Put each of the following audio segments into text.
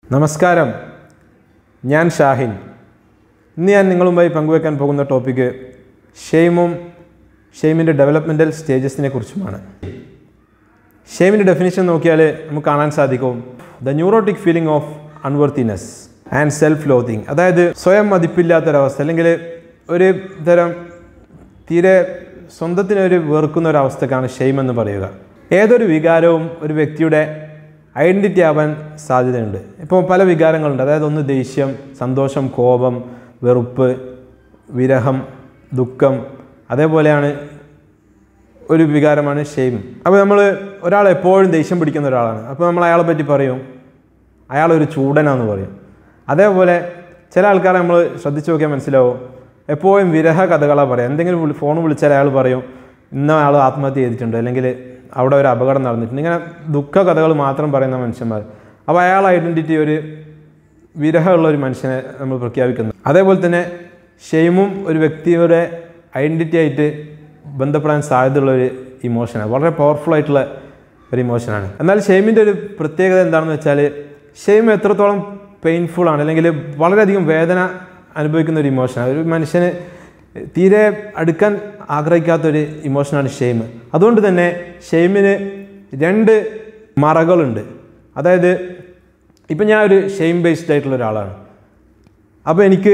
നമസ്കാരം ഞാൻ ഷാഹിൻ ഇന്ന് ഞാൻ നിങ്ങളുമായി പങ്കുവെക്കാൻ പോകുന്ന ടോപ്പിക്ക് ഷെയ്മും ഷെയ്മിൻ്റെ ഡെവലപ്മെൻറ്റൽ സ്റ്റേജസിനെ കുറിച്ചുമാണ് ഷെയ്മിൻ്റെ ഡെഫിനിഷൻ നോക്കിയാൽ നമുക്ക് കാണാൻ സാധിക്കും the neurotic feeling of unworthiness and self loathing അതായത് സ്വയം മതിപ്പില്ലാത്തൊരവസ്ഥ അല്ലെങ്കിൽ ഒരു തരം തീരെ സ്വന്തത്തിനൊരു വെറുക്കുന്ന ഒരു അവസ്ഥക്കാണ് ഷെയ്ം എന്ന് പറയുക ഏതൊരു വികാരവും ഒരു വ്യക്തിയുടെ ഐഡൻറ്റിറ്റി ആവാൻ സാധ്യതയുണ്ട് ഇപ്പോൾ പല വികാരങ്ങളുണ്ട് അതായത് ഒന്ന് ദേഷ്യം സന്തോഷം കോപം വെറുപ്പ് വിരഹം ദുഃഖം അതേപോലെയാണ് ഒരു വികാരമാണ് ഷെയിം അപ്പോൾ നമ്മൾ ഒരാൾ എപ്പോഴും ദേഷ്യം പിടിക്കുന്ന ഒരാളാണ് അപ്പോൾ നമ്മൾ അയാളെ പറ്റി പറയും അയാളൊരു ചൂടനാന്ന് പറയും അതേപോലെ ചില ആൾക്കാരെ നമ്മൾ ശ്രദ്ധിച്ചു നോക്കിയാൽ മനസ്സിലാവും എപ്പോഴും വിരഹ കഥകളാണ് പറയുക എന്തെങ്കിലും വിളി- ഫോൺ വിളിച്ചാൽ അയാൾ പറയും ഇന്ന ആൾ ആത്മഹത്യ ചെയ്തിട്ടുണ്ട് അല്ലെങ്കിൽ അവിടെ ഒരു അപകടം നടന്നിട്ടുണ്ട് ഇങ്ങനെ ദുഃഖ കഥകൾ മാത്രം പറയുന്ന മനുഷ്യന്മാർ അപ്പോൾ അയാൾ ഐഡൻറ്റിറ്റി ഒരു വിരഹമുള്ള ഒരു മനുഷ്യനെ നമ്മൾ പ്രഖ്യാപിക്കുന്നു അതേപോലെ തന്നെ ഷെയ്മും ഒരു വ്യക്തിയുടെ ഐഡൻറ്റിറ്റി ആയിട്ട് ബന്ധപ്പെടാൻ സാധ്യതയുള്ള ഒരു ഇമോഷനാണ് വളരെ പവർഫുൾ ആയിട്ടുള്ള ഒരു ഇമോഷനാണ് എന്നാൽ ഷെയ്മിൻ്റെ ഒരു പ്രത്യേകത എന്താണെന്ന് വെച്ചാൽ ഷെയ്ം എത്രത്തോളം പെയിൻഫുൾ ആണ് അല്ലെങ്കിൽ വളരെയധികം വേദന അനുഭവിക്കുന്ന ഒരു ഇമോഷനാണ് ഒരു മനുഷ്യന് തീരെ അടുക്കാൻ ആഗ്രഹിക്കാത്തൊരു ഇമോഷനാണ് ഷെയ്ം അതുകൊണ്ട് തന്നെ ഷെയ്മിന് രണ്ട് മറകളുണ്ട് അതായത് ഇപ്പം ഞാൻ ഒരു ഷെയിം ബേസ്ഡ് ആയിട്ടുള്ള ഒരാളാണ് അപ്പോൾ എനിക്ക്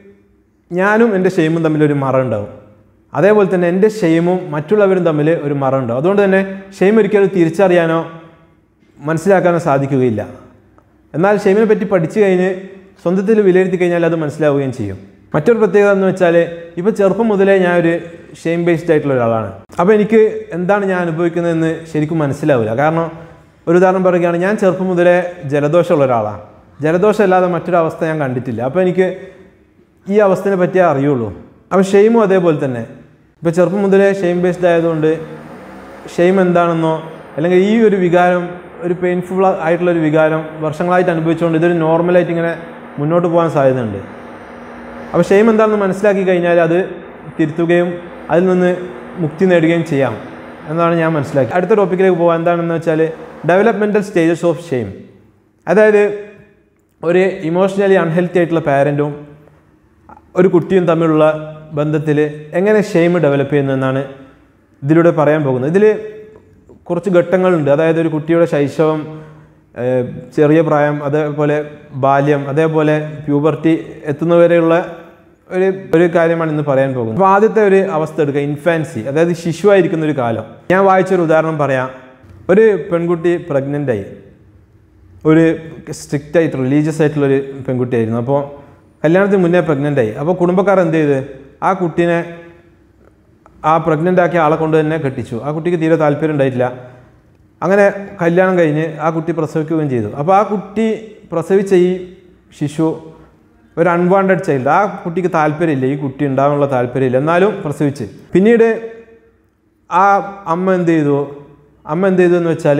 ഞാനും എൻ്റെ ഷെയിമും തമ്മിൽ ഒരു മറ ഉണ്ടാവും അതേപോലെ തന്നെ എൻ്റെ ഷെയിമും മറ്റുള്ളവരും തമ്മിൽ ഒരു മറ ഉണ്ടാവും അതുകൊണ്ട് തന്നെ ഷെയിം ഒരിക്കലും തിരിച്ചറിയാനോ മനസ്സിലാക്കാനോ സാധിക്കുകയില്ല എന്നാൽ ഷെയിമിനെ പറ്റി പഠിച്ചു കഴിഞ്ഞ് സ്വന്തത്തിൽ വിലയിരുത്തി കഴിഞ്ഞാൽ അത് മനസ്സിലാവുകയും ചെയ്യും മറ്റൊരു പ്രത്യേകത എന്ന് വെച്ചാൽ ഇപ്പോൾ ചെറുപ്പം മുതലേ ഞാൻ ഒരു ഷെയിം ബേസ്ഡ് ആയിട്ടുള്ള ഒരാളാണ് അപ്പോൾ എനിക്ക് എന്താണ് ഞാൻ അനുഭവിക്കുന്നതെന്ന് ശരിക്കും മനസ്സിലാവില്ല കാരണം ഒരു ഉദാഹരണം പറയുകയാണ് ഞാൻ ചെറുപ്പം മുതലേ ജലദോഷമുള്ള ഒരാളാണ് ജലദോഷം അല്ലാതെ മറ്റൊരു അവസ്ഥ ഞാൻ കണ്ടിട്ടില്ല അപ്പോൾ എനിക്ക് ഈ അവസ്ഥയെ പറ്റിയേ അറിയുള്ളൂ അപ്പോൾ ഷെയിമും അതേപോലെ തന്നെ ഇപ്പോൾ ചെറുപ്പം മുതലേ ഷെയിം ബേസ്ഡ് ആയതുകൊണ്ട് ഷെയിം എന്താണെന്നോ അല്ലെങ്കിൽ ഈ ഒരു വികാരം ഒരു പെയിൻഫുൾ ആയിട്ടുള്ള ഒരു വികാരം വർഷങ്ങളായിട്ട് അനുഭവിച്ചുകൊണ്ട് ഇതൊരു നോർമലായിട്ട് ഇങ്ങനെ മുന്നോട്ട് പോകാൻ സാധ്യതയുണ്ട് അപ്പോൾ ഷെയിം എന്താണെന്ന് മനസ്സിലാക്കി കഴിഞ്ഞാൽ അത് തിരുത്തുകയും അതിൽ നിന്ന് മുക്തി നേടുകയും ചെയ്യാം എന്നാണ് ഞാൻ മനസ്സിലാക്കി അടുത്ത ടോപ്പിക്കിലേക്ക് പോകാൻ എന്താണെന്ന് വെച്ചാൽ ഡെവലപ്മെൻറ്റൽ സ്റ്റേജസ് ഓഫ് ഷെയിം അതായത് ഒരു ഇമോഷണലി അൺഹെൽത്തി ആയിട്ടുള്ള പാരൻറ്റും ഒരു കുട്ടിയും തമ്മിലുള്ള ബന്ധത്തിൽ എങ്ങനെ ഷെയിം ഡെവലപ്പ് ചെയ്യുന്നു എന്നാണ് ഇതിലൂടെ പറയാൻ പോകുന്നത് ഇതിൽ കുറച്ച് ഘട്ടങ്ങളുണ്ട് അതായത് ഒരു കുട്ടിയുടെ ശൈശവം ഏഹ്, ചെറിയ പ്രായം അതേപോലെ ബാല്യം അതേപോലെ പ്യൂബർട്ടി എത്തുന്നവരെയുള്ള ഒരു ഒരു കാര്യമാണ് ഇന്ന് പറയാൻ പോകുന്നത് അപ്പോൾ ആദ്യത്തെ ഒരു അവസ്ഥ എടുക്കുക ഇൻഫാൻസി അതായത് ശിശുവായിരിക്കുന്ന ഒരു കാലം ഞാൻ വായിച്ചൊരു ഉദാഹരണം പറയാം ഒരു പെൺകുട്ടി പ്രഗ്നൻ്റ് ആയി ഒരു സ്ട്രിക്റ്റ് ആയിട്ട് റിലീജിയസ് ആയിട്ടുള്ളൊരു പെൺകുട്ടിയായിരുന്നു അപ്പോൾ കല്യാണത്തിന് മുന്നേ പ്രഗ്നൻ്റ് ആയി അപ്പോൾ കുടുംബക്കാർ എന്ത് ചെയ്ത് ആ കുട്ടീനെ ആ പ്രഗ്നൻ്റ് ആക്കിയ ആളെ കൊണ്ട് തന്നെ കെട്ടിച്ചു ആ കുട്ടിക്ക് തീരെ താല്പര്യം ഉണ്ടായിട്ടില്ല അങ്ങനെ കല്യാണം കഴിഞ്ഞ് ആ കുട്ടി പ്രസവിക്കുകയും ചെയ്തു അപ്പോൾ ആ കുട്ടി പ്രസവിച്ച ഈ ശിശു ഒരു അൺവാണ്ടഡ് ചൈൽഡ് ആ കുട്ടിക്ക് താല്പര്യമില്ല ഈ കുട്ടി ഉണ്ടാകാനുള്ള താല്പര്യമില്ല എന്നാലും പ്രസവിച്ച് പിന്നീട് ആ അമ്മ എന്ത് ചെയ്തു അമ്മ എന്ത് ചെയ്തു എന്ന് വെച്ചാൽ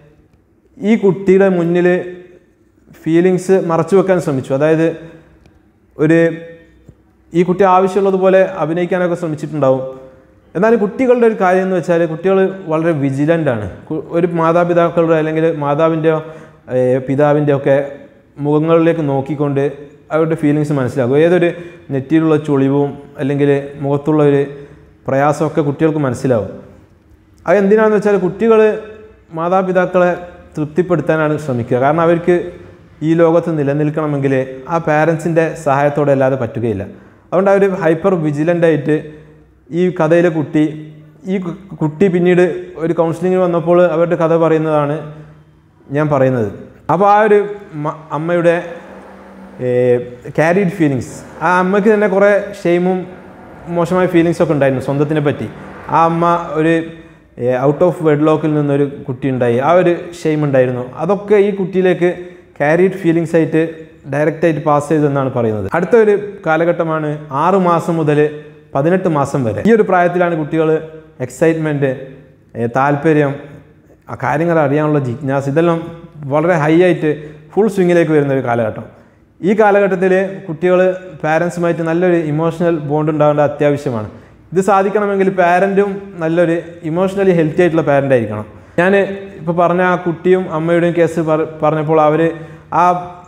ഈ കുട്ടിയുടെ മുന്നിൽ ഫീലിങ്സ് മറച്ചു വെക്കാൻ ശ്രമിച്ചു അതായത് ഒരു ഈ കുട്ടി ആവശ്യമുള്ളതുപോലെ അഭിനയിക്കാനൊക്കെ ശ്രമിച്ചിട്ടുണ്ടാവും എന്നാൽ കുട്ടികളുടെ ഒരു കാര്യം എന്ന് വെച്ചാൽ കുട്ടികൾ വളരെ വിജിലൻ്റ് ആണ് കു- ഒരു മാതാപിതാക്കളുടെ അല്ലെങ്കിൽ മാതാവിൻ്റെയോ പിതാവിൻ്റെ ഒക്കെ മുഖങ്ങളിലേക്ക് നോക്കിക്കൊണ്ട് അവരുടെ ഫീലിങ്സ് മനസ്സിലാക്കും ഏതൊരു നെറ്റിയിലുള്ള ചുളിവും അല്ലെങ്കിൽ മുഖത്തുള്ള ഒരു പ്രയാസമൊക്കെ കുട്ടികൾക്ക് മനസ്സിലാവും അത് എന്തിനാണെന്ന് വെച്ചാൽ കുട്ടികൾ മാതാപിതാക്കളെ തൃപ്തിപ്പെടുത്താനാണ് ശ്രമിക്കുക കാരണം അവർക്ക് ഈ ലോകത്ത് നിലനിൽക്കണമെങ്കിൽ ആ പാരൻസിൻ്റെ സഹായത്തോടെ അല്ലാതെ പറ്റുകയില്ല അതുകൊണ്ട് അവർ ഹൈപ്പർ വിജിലൻ്റ് ആയിട്ട് ഈ കഥയിലെ കുട്ടി ഈ കു- കുട്ടി പിന്നീട് ഒരു കൗൺസിലിങ്ങിന് വന്നപ്പോൾ അവരുടെ കഥ പറയുന്നതാണ് ഞാൻ പറയുന്നത് അപ്പോൾ ആ ഒരു മ- അമ്മയുടെ ക്യാരിഡ് ഫീലിങ്സ് ആ അമ്മയ്ക്ക് തന്നെ കുറേ ഷെയിമും മോശമായ ഫീലിങ്സ് ഒക്കെ ഉണ്ടായിരുന്നു സ്വന്തത്തിനെ പറ്റി ആ അമ്മ ഒരു ഔട്ട് ഓഫ് വെഡ്ലോക്കിൽ നിന്നൊരു കുട്ടി ഉണ്ടായി ആ ഒരു ഷെയിം ഉണ്ടായിരുന്നു അതൊക്കെ ഈ കുട്ടിയിലേക്ക് ക്യാരിഡ് ഫീലിങ്സ് ആയിട്ട് ഡയറക്റ്റ് ആയിട്ട് പാസ് ചെയ്തെന്നാണ് പറയുന്നത് അടുത്ത ഒരു കാലഘട്ടമാണ് ആറ് മാസം മുതൽ പതിനെട്ട് മാസം വരെ ഈ ഒരു പ്രായത്തിലാണ് കുട്ടികൾ എക്സൈറ്റ്മെൻറ്റ് താല്പര്യം ആ കാര്യങ്ങൾ അറിയാനുള്ള ജിജ്ഞാസ ഇതെല്ലാം വളരെ ഹൈ ആയിട്ട് ഫുൾ സ്വിങ്ങിലേക്ക് വരുന്ന ഒരു കാലഘട്ടം ഈ കാലഘട്ടത്തിൽ കുട്ടികൾ പാരൻസുമായിട്ട് നല്ലൊരു ഇമോഷണൽ ബോണ്ട് ഉണ്ടാവേണ്ട അത്യാവശ്യമാണ് ഇത് സാധിക്കണമെങ്കിൽ പാരൻറ്റും നല്ലൊരു ഇമോഷണലി ഹെൽത്തി ആയിട്ടുള്ള പാരൻ്റ് ആയിരിക്കണം ഞാൻ ഇപ്പോൾ പറഞ്ഞ ആ കുട്ടിയും അമ്മയുടെയും കേസ് പറ- പറഞ്ഞപ്പോൾ അവർ ആ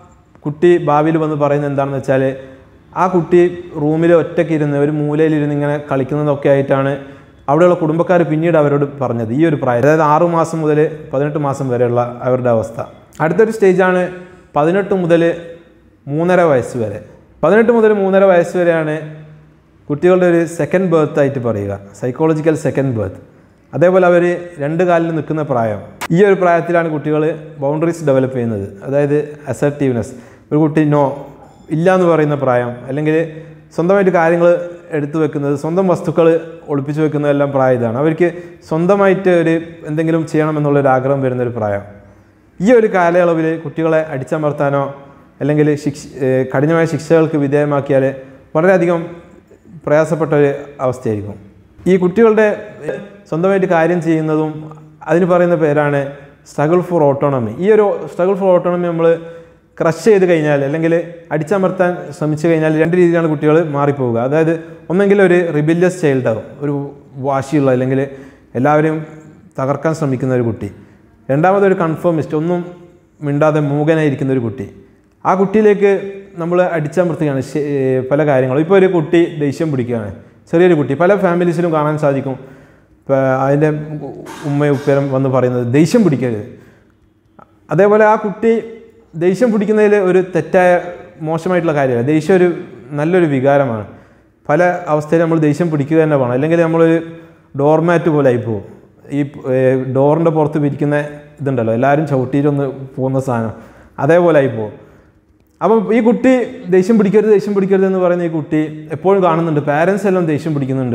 കുട്ടി ഭാവിയിൽ വന്ന് പറയുന്നത് എന്താണെന്ന് വെച്ചാൽ ആ കുട്ടി റൂമിൽ ഒറ്റയ്ക്ക് ഇരുന്ന് ഒരു മൂലയിലിരുന്ന് ഇങ്ങനെ കളിക്കുന്നതൊക്കെ ആയിട്ടാണ് അവിടെയുള്ള കുടുംബക്കാർ പിന്നീട് അവരോട് പറഞ്ഞത് ഈ ഒരു പ്രായം അതായത് ആറു മാസം മുതൽ പതിനെട്ട് മാസം വരെയുള്ള അവരുടെ അവസ്ഥ അടുത്തൊരു സ്റ്റേജാണ് പതിനെട്ട് മുതൽ മൂന്നര വയസ്സ് വരെ പതിനെട്ട് മുതൽ മൂന്നര വയസ്സ് വരെയാണ് കുട്ടികളുടെ ഒരു സെക്കൻഡ് ബർത്ത് ആയിട്ട് പറയുക സൈക്കോളജിക്കൽ സെക്കൻഡ് ബർത്ത് അതേപോലെ അവർ രണ്ട് കാലിൽ നിൽക്കുന്ന പ്രായം ഈ ഒരു പ്രായത്തിലാണ് കുട്ടികൾ ബൗണ്ടറീസ് ഡെവലപ്പ് ചെയ്യുന്നത് അതായത് അസർട്ടീവ്നെസ് ഒരു കുട്ടി നോ ഇല്ല എന്ന് പറയുന്ന പ്രായം അല്ലെങ്കിൽ സ്വന്തമായിട്ട് കാര്യങ്ങൾ എടുത്തു വെക്കുന്നത് സ്വന്തം വസ്തുക്കൾ ഒളിപ്പിച്ചു വെക്കുന്നതെല്ലാം പ്രായം ഇതാണ് അവർക്ക് സ്വന്തമായിട്ട് ഒരു എന്തെങ്കിലും ചെയ്യണമെന്നുള്ളൊരു ആഗ്രഹം വരുന്നൊരു പ്രായം ഈ ഒരു കാലയളവിൽ കുട്ടികളെ അടിച്ചമർത്താനോ അല്ലെങ്കിൽ ശിക്ഷ ഏഹ് കഠിനമായ ശിക്ഷകൾക്ക് വിധേയമാക്കിയാൽ വളരെയധികം പ്രയാസപ്പെട്ട ഒരു അവസ്ഥയായിരിക്കും ഈ കുട്ടികളുടെ ഏഹ് സ്വന്തമായിട്ട് കാര്യം ചെയ്യുന്നതും അതിന് പറയുന്ന പേരാണ് സ്ട്രഗിൾ ഫോർ ഓട്ടോണമി ഈ ഒരു സ്ട്രഗിൾ ഫോർ ഓട്ടോണമി നമ്മൾ ക്രഷ് ചെയ്ത് കഴിഞ്ഞാൽ അല്ലെങ്കിൽ അടിച്ചമർത്താൻ ശ്രമിച്ചു കഴിഞ്ഞാൽ രണ്ട് രീതിയിലാണ് കുട്ടികൾ മാറിപ്പോവുക അതായത് ഒന്നെങ്കിൽ ഒരു റിബില്യസ് ചൈൽഡ് ആവും ഒരു വാശിയുള്ള അല്ലെങ്കിൽ എല്ലാവരെയും തകർക്കാൻ ശ്രമിക്കുന്ന ഒരു കുട്ടി രണ്ടാമതൊരു കൺഫേമിസ്റ്റ് ഒന്നും മിണ്ടാതെ മൂകനായിരിക്കുന്ന ഒരു കുട്ടി ആ കുട്ടിയിലേക്ക് നമ്മൾ അടിച്ചമർത്തുകയാണ് ശ- ഏർ പല കാര്യങ്ങളും ഇപ്പോൾ ഒരു കുട്ടി ദേഷ്യം പിടിക്കുകയാണ് ചെറിയൊരു കുട്ടി പല ഫാമിലീസിലും കാണാൻ സാധിക്കും ഇപ്പോൾ അതിൻ്റെ ഉമ്മയും ഉപ്പരും വന്ന് പറയുന്നത് ദേഷ്യം പിടിക്കരുത് അതേപോലെ ആ കുട്ടി ദേഷ്യം പിടിക്കുന്നതിൽ ഒരു തെറ്റായ മോശമായിട്ടുള്ള കാര്യമല്ല ദേഷ്യം ഒരു നല്ലൊരു വികാരമാണ് പല അവസ്ഥയിൽ നമ്മൾ ദേഷ്യം പിടിക്കുക തന്നെ വേണം അല്ലെങ്കിൽ നമ്മളൊരു ഡോർമാറ്റ് പോലെ ആയിപ്പോവും ഈ ഡോറിൻ്റെ പുറത്ത് വിരിക്കുന്ന ഇതുണ്ടല്ലോ എല്ലാവരും ചവിട്ടിയിട്ടൊന്ന് പോകുന്ന സാധനം അതേപോലെ ആയിപ്പോവും അപ്പം ഈ കുട്ടി ദേഷ്യം പിടിക്കരുത് ദേഷ്യം പിടിക്കരുത് എന്ന് പറയുന്ന ഈ കുട്ടി എപ്പോഴും കാണുന്നുണ്ട് പാരൻസ് എല്ലാം ദേഷ്യം പിടിക്കുന്നുണ്ട്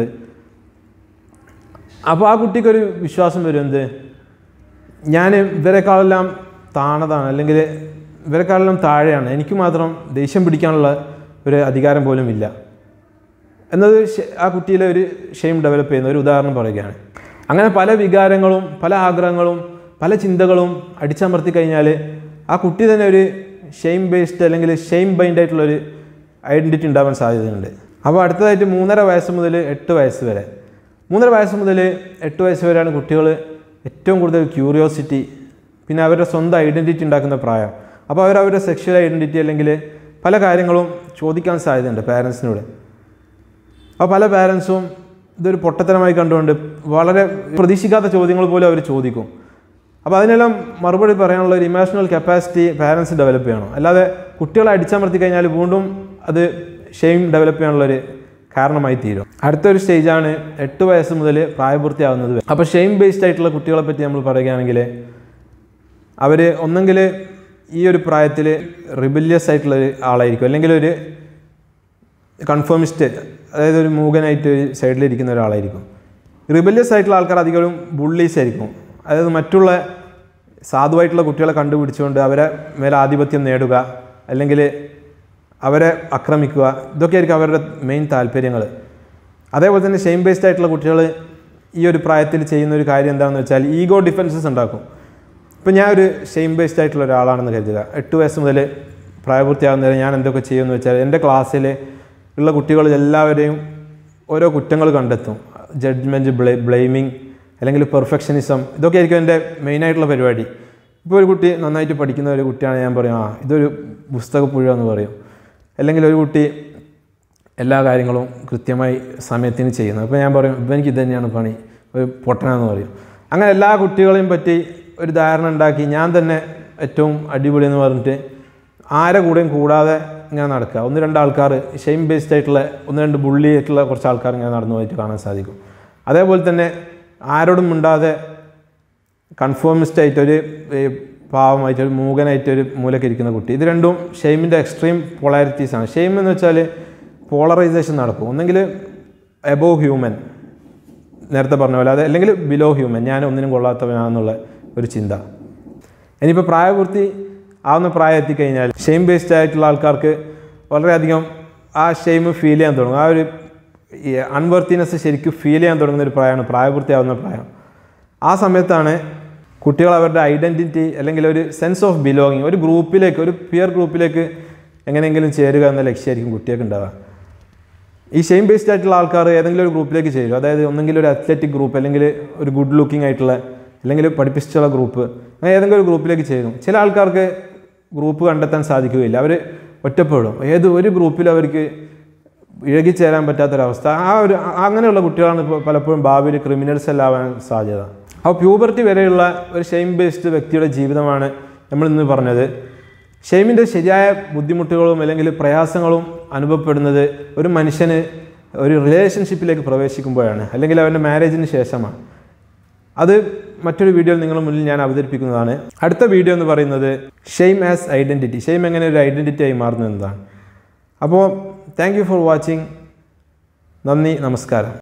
അപ്പോൾ ആ കുട്ടിക്കൊരു വിശ്വാസം വരും എന്ത് ഞാൻ ഇവരെക്കാളെല്ലാം താണതാണ് അല്ലെങ്കിൽ ഇവരെക്കാളെല്ലാം താഴെയാണ് എനിക്ക് മാത്രം ദേഷ്യം പിടിക്കാനുള്ള ഒരു അധികാരം പോലും ഇല്ല എന്നത് ശ- ആ കുട്ടിയിലെ ഒരു ഷെയിം ഡെവലപ്പ് ചെയ്യുന്ന ഒരു ഉദാഹരണം പറയുകയാണ് അങ്ങനെ പല വികാരങ്ങളും പല ആഗ്രഹങ്ങളും പല ചിന്തകളും അടിച്ചമർത്തി കഴിഞ്ഞാൽ ആ കുട്ടി തന്നെ ഒരു ഷെയിം ബേസ്ഡ് അല്ലെങ്കിൽ ഷെയിം ബൈൻഡ് ആയിട്ടുള്ള ഒരു ഐഡൻറ്റിറ്റി ഉണ്ടാവാൻ സാധ്യതയുണ്ട് അപ്പോൾ അടുത്തതായിട്ട് മൂന്നര വയസ്സ് മുതൽ എട്ട് വയസ്സ് വരെ മൂന്നര വയസ്സ് മുതൽ എട്ട് വയസ്സ് വരെയാണ് കുട്ടികൾ ഏറ്റവും കൂടുതൽ ക്യൂരിയോസിറ്റി പിന്നെ അവരുടെ സ്വന്തം ഐഡൻറ്റിറ്റി ഉണ്ടാക്കുന്ന പ്രായം അപ്പോൾ അവർ അവരുടെ സെക്ഷൽ ഐഡൻറ്റിറ്റി അല്ലെങ്കിൽ പല കാര്യങ്ങളും ചോദിക്കാൻ സാധ്യതയുണ്ട് പാരൻസിനോട് അപ്പോൾ പല പാരൻസും ഇതൊരു പൊട്ടത്തരമായി കണ്ടുകൊണ്ട് വളരെ പ്രതീക്ഷിക്കാത്ത ചോദ്യങ്ങൾ പോലും അവർ ചോദിക്കും അപ്പോൾ അതിനെല്ലാം മറുപടി പറയാനുള്ള ഒരു ഇമോഷണൽ കപ്പാസിറ്റി പാരൻസ് ഡെവലപ്പ് ചെയ്യണം അല്ലാതെ കുട്ടികളെ അടിച്ചമർത്തി കഴിഞ്ഞാൽ വീണ്ടും അത് ഷെയിം ഡെവലപ്പ് ചെയ്യാനുള്ളൊരു കാരണമായി തീരും അടുത്തൊരു സ്റ്റേജാണ് എട്ട് വയസ്സ് മുതൽ പ്രായപൂർത്തിയാവുന്നത് വരെ. അപ്പോൾ ഷെയിം ബേസ്ഡ് ആയിട്ടുള്ള കുട്ടികളെ പറ്റി നമ്മൾ പറയുകയാണെങ്കിൽ അവർ ഒന്നെങ്കിൽ ഈ ഒരു പ്രായത്തിൽ റിബല്യസ് ആയിട്ടുള്ള ഒരു ആളായിരിക്കും അല്ലെങ്കിൽ ഒരു കൺഫേമിസ്റ്റ് അതായത് ഒരു മൂകനായിട്ട് ഒരു സൈഡിലിരിക്കുന്ന ഒരാളായിരിക്കും റിബല്യസ് ആയിട്ടുള്ള ആൾക്കാർ അധികം ബുള്ളീസ് ആയിരിക്കും അതായത് മറ്റുള്ള സാധുവായിട്ടുള്ള കുട്ടികളെ കണ്ടുപിടിച്ചുകൊണ്ട് അവരെ മേലെ ആധിപത്യം നേടുക അല്ലെങ്കിൽ അവരെ ആക്രമിക്കുക ഇതൊക്കെയായിരിക്കും അവരുടെ മെയിൻ താല്പര്യങ്ങൾ അതേപോലെ തന്നെ ഷെയിം ബേസ്ഡ് ആയിട്ടുള്ള കുട്ടികൾ ഈ ഒരു പ്രായത്തിൽ ചെയ്യുന്ന ഒരു കാര്യം എന്താണെന്ന് വെച്ചാൽ ഈഗോ ഡിഫൻസസ് ഉണ്ടാക്കും ഇപ്പം ഞാൻ ഒരു ഷെയിം ബേസ്ഡ് ആയിട്ടുള്ള ഒരാളാണെന്ന് കരുതുക എട്ട് വയസ്സ് മുതൽ പ്രായപൂർത്തിയാകുന്നവരെ ഞാൻ എന്തൊക്കെ ചെയ്യുമെന്ന് വെച്ചാൽ എൻ്റെ ക്ലാസ്സിൽ ഉള്ള കുട്ടികൾ എല്ലാവരെയും ഓരോ കുറ്റങ്ങൾ കണ്ടെത്തും ജഡ്ജ്മെൻറ്റ് ബ്ലേ ബ്ലെയിമിങ് അല്ലെങ്കിൽ പെർഫെക്ഷനിസം ഇതൊക്കെ ആയിരിക്കും എൻ്റെ മെയിനായിട്ടുള്ള പരിപാടി ഇപ്പോൾ ഒരു കുട്ടി നന്നായിട്ട് പഠിക്കുന്ന ഒരു കുട്ടിയാണ് ഞാൻ പറയും ആ ഇതൊരു പുസ്തക പുഴ എന്ന് പറയും അല്ലെങ്കിൽ ഒരു കുട്ടി എല്ലാ കാര്യങ്ങളും കൃത്യമായി സമയത്തിന് ചെയ്യുന്നത് അപ്പോൾ ഞാൻ പറയും ഇവനിക്ക് ഇത് തന്നെയാണ് പണി ഒരു പൊട്ടനാന്ന് പറയും അങ്ങനെ എല്ലാ കുട്ടികളെയും പറ്റി ഒരു ധാരണ ഉണ്ടാക്കി ഞാൻ തന്നെ ഏറ്റവും അടിപൊളി എന്ന് പറഞ്ഞിട്ട് ആരെ കൂടെയും കൂടാതെ ഇങ്ങനെ നടക്കുക ഒന്ന് രണ്ട് ആൾക്കാർ ഷെയിം ബേസ്ഡ് ആയിട്ടുള്ള ഒന്ന് രണ്ട് ബുള്ളി ആയിട്ടുള്ള കുറച്ച് ആൾക്കാർ ഇങ്ങനെ നടന്നു പോയിട്ട് കാണാൻ സാധിക്കും അതേപോലെ തന്നെ ആരോടും മിണ്ടാതെ കൺഫേമിസ്റ്റ് ആയിട്ട് ഒരു ഏ, പാവമായിട്ട് ഒരു മൂകനായിട്ട് ഒരു മൂലക്ക് ഇരിക്കുന്ന കുട്ടി ഇത് രണ്ടും ഷെയിമിൻ്റെ എക്സ്ട്രീം പോളാരിറ്റീസ് ആണ് ഷെയിം എന്ന് വെച്ചാൽ പോളറൈസേഷൻ നടക്കും ഒന്നെങ്കിൽ എബോവ് ഹ്യൂമൻ നേരത്തെ പറഞ്ഞ പോലെ അത് അല്ലെങ്കിൽ ബിലോ ഹ്യൂമൻ ഞാൻ ഒന്നിനും കൊള്ളാത്തവനാണെന്നുള്ള ഒരു ചിന്ത ഇനിയിപ്പോൾ പ്രായപൂർത്തി ആവുന്ന പ്രായം എത്തിക്കഴിഞ്ഞാൽ ഷെയിം ബേസ്ഡ് ആയിട്ടുള്ള ആൾക്കാർക്ക് വളരെയധികം ആ ഷെയിം ഫീൽ ചെയ്യാൻ തുടങ്ങും ആ ഒരു അൺവർത്തിനെസ് ശരിക്കും ഫീൽ ചെയ്യാൻ തുടങ്ങുന്ന ഒരു പ്രായമാണ് പ്രായപൂർത്തിയാവുന്ന പ്രായം ആ സമയത്താണ് കുട്ടികൾ അവരുടെ ഐഡൻറ്റിറ്റി അല്ലെങ്കിൽ ഒരു സെൻസ് ഓഫ് ബിലോങ്ങിങ് ഒരു ഗ്രൂപ്പിലേക്ക് ഒരു പിയർ ഗ്രൂപ്പിലേക്ക് എങ്ങനെയെങ്കിലും ചേരുക എന്ന ലക്ഷ്യമായിരിക്കും കുട്ടികൾക്ക് ഉണ്ടാവുക ഈ ഷെയിം ബേസ്ഡ് ആയിട്ടുള്ള ആൾക്കാർ ഏതെങ്കിലും ഒരു ഗ്രൂപ്പിലേക്ക് ചേരും അതായത് ഒന്നെങ്കിൽ ഒരു അത്ലറ്റിക് ഗ്രൂപ്പ് അല്ലെങ്കിൽ ഒരു ഗുഡ് ലുക്കിംഗ് ആയിട്ടുള്ള അല്ലെങ്കിൽ പഠിപ്പിച്ചിട്ടുള്ള ഗ്രൂപ്പ് അങ്ങനെ ഏതെങ്കിലും ഒരു ഗ്രൂപ്പിലേക്ക് ചേരും ചില ആൾക്കാർക്ക് ഗ്രൂപ്പ് കണ്ടെത്താൻ സാധിക്കുകയില്ല അവർ ഒറ്റപ്പെടും ഏത് ഒരു ഗ്രൂപ്പിലും അവർക്ക് ഇഴകിച്ചേരാൻ പറ്റാത്തൊരവസ്ഥ ആ ഒരു ആ- അങ്ങനെയുള്ള കുട്ടികളാണ് ഇപ്പോൾ പലപ്പോഴും ഭാവിയിൽ ക്രിമിനൽസ് എല്ലാം ആവാൻ സാധ്യത അപ്പോൾ പ്യൂബർട്ടി വരെയുള്ള ഒരു ഷെയിം ബേസ്ഡ് വ്യക്തിയുടെ ജീവിതമാണ് നമ്മൾ ഇന്ന് പറഞ്ഞത് ഷെയിമിൻ്റെ ശരിയായ ബുദ്ധിമുട്ടുകളും അല്ലെങ്കിൽ പ്രയാസങ്ങളും അനുഭവപ്പെടുന്നത് ഒരു മനുഷ്യന് ഒരു റിലേഷൻഷിപ്പിലേക്ക് പ്രവേശിക്കുമ്പോഴാണ് അല്ലെങ്കിൽ അവൻ്റെ മാരേജിന് ശേഷമാണ് അത് മറ്റൊരു വീഡിയോയിൽ നിങ്ങളുടെ മുന്നിൽ ഞാൻ അവതരിപ്പിക്കുന്നതാണ് അടുത്ത വീഡിയോ എന്ന് പറയുന്നത് ഷെയിം ആസ് ഐഡൻറ്റിറ്റി ഷെയിം എങ്ങനെ ഒരു ഐഡൻറ്റിറ്റി ആയി മാറുന്നത് എന്നതാണ് അപ്പോൾ താങ്ക് യു ഫോർ വാച്ചിങ് നന്ദി നമസ്കാരം